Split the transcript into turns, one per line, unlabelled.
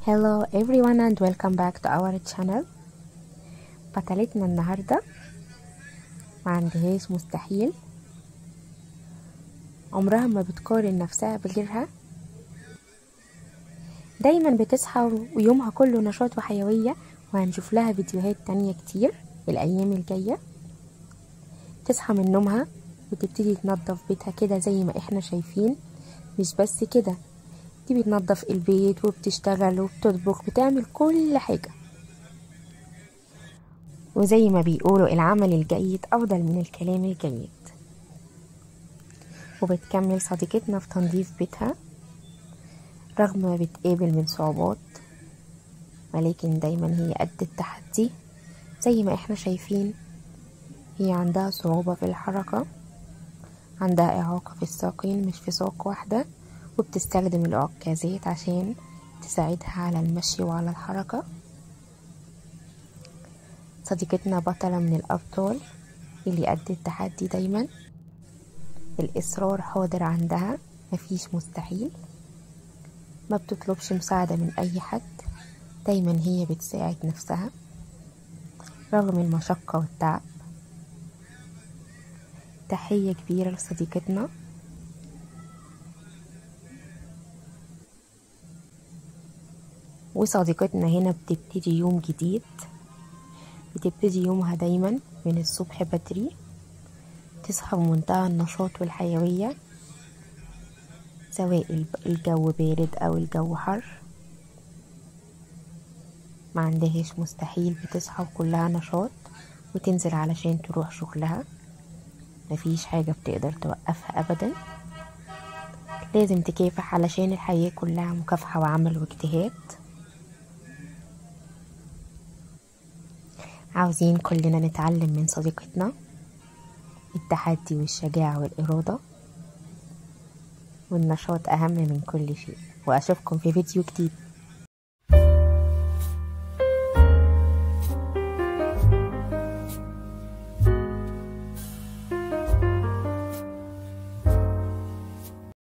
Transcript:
Hello everyone and welcome back to our channel بطلتنا النهاردة ما عندهاش مستحيل عمرها ما بتقارن نفسها بغيرها دايما بتصحى ويومها كله نشاط وحيوية وهنشوف لها فيديوهات تانية كتير الأيام الجاية تصحى من نومها وتبتدي تنظف بيتها كده زي ما احنا شايفين مش بس كده دي بتنظف البيت وبتشتغل وبتطبخ بتعمل كل حاجة وزي ما بيقولوا العمل الجيد أفضل من الكلام الجيد وبتكمل صديقتنا في تنظيف بيتها رغم ما بتقابل من صعوبات ولكن دايما هي قد التحدي زي ما احنا شايفين هي عندها صعوبة في الحركة عندها إعاقة في الساقين مش في ساق واحدة وبتستخدم العكازات عشان تساعدها على المشي وعلى الحركة صديقتنا بطلة من الأبطال اللي قد التحدي دايما الإصرار حاضر عندها مفيش مستحيل ما بتطلبش مساعدة من أي حد دايما هي بتساعد نفسها رغم المشقة والتعب تحية كبيرة لصديقتنا وصديقتنا هنا بتبتدي يوم جديد بتبتدي يومها دايما من الصبح بدري تصحى بمنتهى النشاط والحيوية سواء الجو بارد أو الجو حر ما عندهاش مستحيل بتصحى وكلها نشاط وتنزل علشان تروح شغلها مفيش حاجة بتقدر توقفها أبدا لازم تكافح علشان الحياة كلها مكافحة وعمل واجتهاد عاوزين كلنا نتعلم من صديقتنا التحدي والشجاعة والإرادة والنشاط أهم من كل شيء وأشوفكم في فيديو جديد